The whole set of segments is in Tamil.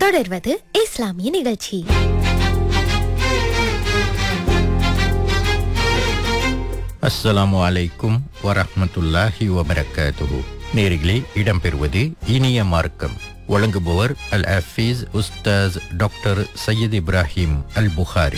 தொடர்வது இஸ்லாமிய நிகழ்ச்சி அஸ்ஸலாமு அலைக்கும் வரஹ்மத்துல்லாஹி வபரகாத்துஹு நேரிலே இடம்பெறுவது இனிய மார்க்கம் வழங்குபவர் அல் ஹஃபீஸ் உஸ்தாஸ் டாக்டர் சையத் இப்ராஹிம் அல் புகாரி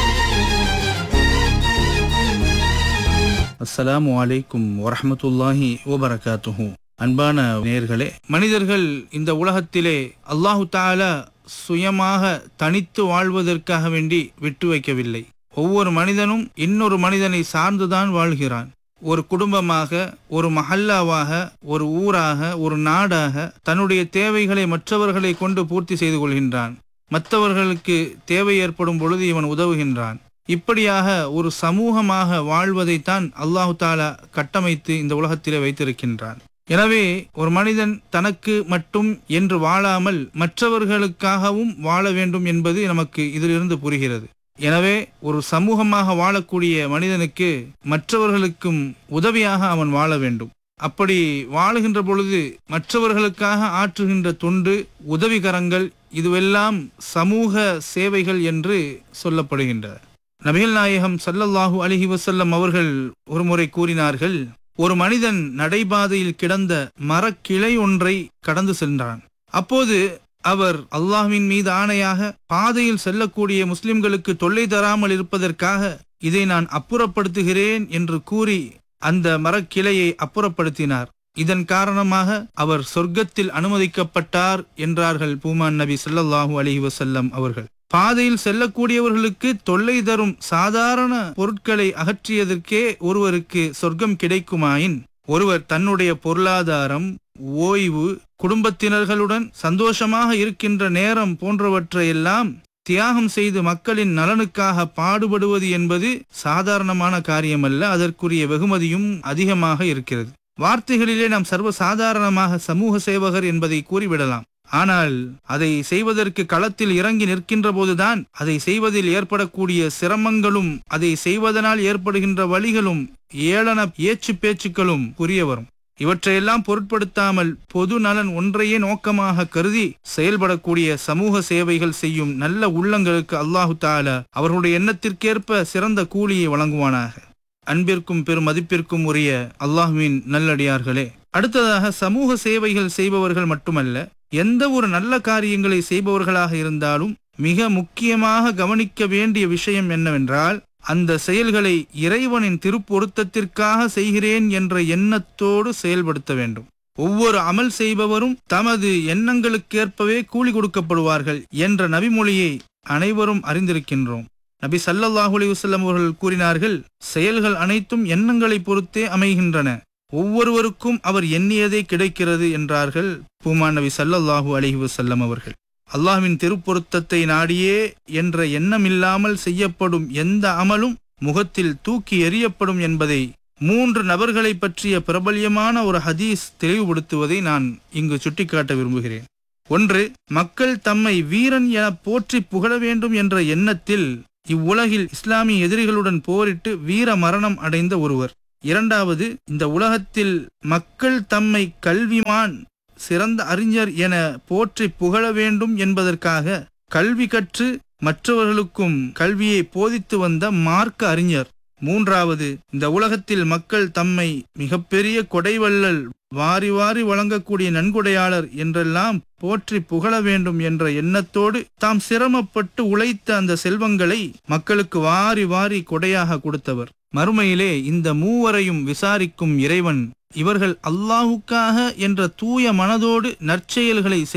அஸ்ஸலாமு அலைக்கும் வரஹ்மத்துல்லாஹி வபரகாத்துஹு அன்பான நேயர்களே மனிதர்கள் இந்த உலகத்திலே அல்லாஹு தாலா சுயமாக தனித்து வாழ்வதற்காக வேண்டி விட்டு வைக்கவில்லை ஒவ்வொரு மனிதனும் இன்னொரு மனிதனை சார்ந்துதான் வாழ்கிறான் ஒரு குடும்பமாக ஒரு மஹல்லாவாக ஒரு ஊராக ஒரு நாடாக தன்னுடைய தேவைகளை மற்றவர்களை கொண்டு பூர்த்தி செய்து கொள்கின்றான் மற்றவர்களுக்கு தேவை ஏற்படும் பொழுது இவன் உதவுகின்றான் இப்படியாக ஒரு சமூகமாக வாழ்வதைத்தான் அல்லாஹு தாலா கட்டமைத்து இந்த உலகத்திலே வைத்திருக்கின்றான் எனவே ஒரு மனிதன் தனக்கு மட்டும் என்று வாழாமல் மற்றவர்களுக்காகவும் வாழ வேண்டும் என்பது நமக்கு இதிலிருந்து புரிகிறது எனவே ஒரு சமூகமாக வாழக்கூடிய மனிதனுக்கு மற்றவர்களுக்கும் உதவியாக அவன் வாழ வேண்டும் அப்படி வாழுகின்ற பொழுது மற்றவர்களுக்காக ஆற்றுகின்ற தொண்டு உதவிகரங்கள் இதுவெல்லாம் சமூக சேவைகள் என்று சொல்லப்படுகின்றன நபிகள் நாயகம் சல்லல்லாஹு அலிஹி வசல்லம் அவர்கள் ஒருமுறை கூறினார்கள் ஒரு மனிதன் நடைபாதையில் கிடந்த மரக்கிளை ஒன்றை கடந்து சென்றான் அப்போது அவர் அல்லாஹ்வின் மீது ஆணையாக பாதையில் செல்லக்கூடிய முஸ்லிம்களுக்கு தொல்லை தராமல் இருப்பதற்காக இதை நான் அப்புறப்படுத்துகிறேன் என்று கூறி அந்த மரக்கிளையை அப்புறப்படுத்தினார் இதன் காரணமாக அவர் சொர்க்கத்தில் அனுமதிக்கப்பட்டார் என்றார்கள் பூமான் நபி ஸல்லல்லாஹு அலைஹி வஸல்லம் அவர்கள் பாதையில் செல்லக்கூடியவர்களுக்கு தொல்லை தரும் சாதாரண பொருட்களை அகற்றியதற்கே ஒருவருக்கு சொர்க்கம் கிடைக்குமாயின் ஒருவர் தன்னுடைய பொருளாதாரம் ஓய்வு குடும்பத்தினர்களுடன் சந்தோஷமாக இருக்கின்ற நேரம் போன்றவற்றையெல்லாம் தியாகம் செய்து மக்களின் நலனுக்காக பாடுபடுவது என்பது சாதாரணமான காரியமல்ல அதற்குரிய வெகுமதியும் அதிகமாக இருக்கிறது வார்த்தைகளிலே நாம் சர்வ சாதாரணமாக சமூக சேவகர் என்பதை கூறிவிடலாம் ஆனால் அதை செய்வதற்கு களத்தில் இறங்கி நிற்கின்ற போதுதான் அதை செய்வதில் ஏற்படக்கூடிய சிரமங்களும் அதை செய்வதனால் ஏற்படுகின்ற வழிகளும் ஏளன ஏச்சு பேச்சுக்களும் புரிய வரும் இவற்றையெல்லாம் பொருட்படுத்தாமல் பொது நலன் ஒன்றையே நோக்கமாக கருதி செயல்படக்கூடிய சமூக சேவைகள் செய்யும் நல்ல உள்ளங்களுக்கு அல்லாஹு தாலா அவர்களுடைய எண்ணத்திற்கேற்ப சிறந்த கூலியை வழங்குவானாக அன்பிற்கும் பெரும் மதிப்பிற்கும் உரிய அல்லாஹுவின் நல்லடியார்களே அடுத்ததாக சமூக சேவைகள் செய்பவர்கள் மட்டுமல்ல எந்த ஒரு நல்ல காரியங்களை செய்பவர்களாக இருந்தாலும் மிக முக்கியமாக கவனிக்க வேண்டிய விஷயம் என்னவென்றால் அந்த செயல்களை இறைவனின் திருப்பொருத்தத்திற்காக செய்கிறேன் என்ற எண்ணத்தோடு செயல்படுத்த வேண்டும் ஒவ்வொரு அமல் செய்பவரும் தமது எண்ணங்களுக்கேற்பவே கூலி கொடுக்கப்படுவார்கள் என்ற நபிமொழியை அனைவரும் அறிந்திருக்கின்றோம் நபி சல்லல்லாஹு அலைஹி வஸல்லம் அவர்கள் கூறினார்கள் செயல்கள் அனைத்தும் எண்ணங்களை பொறுத்தே அமைகின்றன ஒவ்வொருவருக்கும் அவர் எண்ணியதே கிடைக்கிறது என்றார்கள் பூமா நபி சல்லல்லாஹு அலைஹி வஸல்லம் அவர்கள் அல்லாஹ்வின் திருப்பொருத்தத்தை நாடியே என்ற எண்ணமில்லாமல் செய்யப்படும் எந்த அமலும் முகத்தில் தூக்கி எறியப்படும் என்பதை மூன்று நபர்களை பற்றிய பிரபல்யமான ஒரு ஹதீஸ் தெளிவுபடுத்துவதை நான் இங்கு சுட்டிக்காட்ட விரும்புகிறேன் ஒன்று மக்கள் தம்மை வீரன் என போற்றி புகழ வேண்டும் என்ற எண்ணத்தில் இவ்வுலகில் இஸ்லாமிய எதிரிகளுடன் போரிட்டு வீர மரணம் அடைந்த ஒருவர் இரண்டாவது இந்த உலகத்தில் மக்கள் தம்மை கல்விமான் சிறந்த அறிஞர் என போற்றி புகழ வேண்டும் என்பதற்காக கல்வி கற்று மற்றவர்களுக்கும் கல்வியை போதித்து வந்த மார்க்க அறிஞர் மூன்றாவது இந்த உலகத்தில் மக்கள் தம்மை மிகப்பெரிய கொடைவள்ளல் வாரி வாரி வழங்கக்கூடிய நன்கொடையாளர் என்றெல்லாம் போற்றி புகழ வேண்டும் என்ற எண்ணத்தோடு தாம் சிரமப்பட்டு உழைத்த அந்த செல்வங்களை மக்களுக்கு வாரி வாரி கொடையாக கொடுத்தவர் மறுமையிலே இந்த மூவரையும் விசாரிக்கும் இறைவன் இவர்கள் அல்லாஹுக்காக என்ற தூய மனதோடு நற்செயல்களை